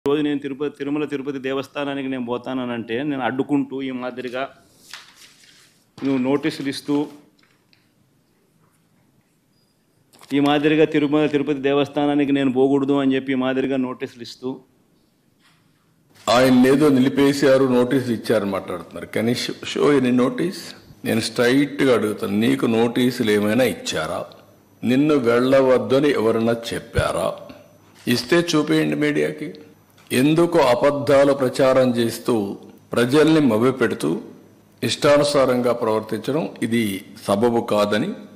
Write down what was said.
రోజు నేను తిరుపతి తిరుమల తిరుపతి దేవస్థానానికి నేను పోతానంటే నేను అడ్డుకుంటూ ఈ మాదిరిగా నువ్వు నోటీసులు ఇస్తూ ఈ మాదిరిగా తిరుమల తిరుపతి దేవస్థానానికి నేను పోకూడదు అని చెప్పి ఈ మాదిరిగా నోటీసులు ఇస్తూ ఆయన ఏదో నిలిపేశారు నోటీస్ ఇచ్చారని మాట్లాడుతున్నారు కానీ షో ఎనీ నోటీస్ నేను స్ట్రైట్ గా అడుగుతాను నీకు నోటీసులు ఏమైనా ఇచ్చారా నిన్ను వెళ్ళవద్దని ఎవరైనా చెప్పారా ఇస్తే చూపేయండి మీడియాకి ఎందుకు అబద్ధాలు ప్రచారం చేస్తూ ప్రజల్ని మభ్యపెడుతూ ఇష్టానుసారంగా ప్రవర్తించడం ఇది సబబు కాదని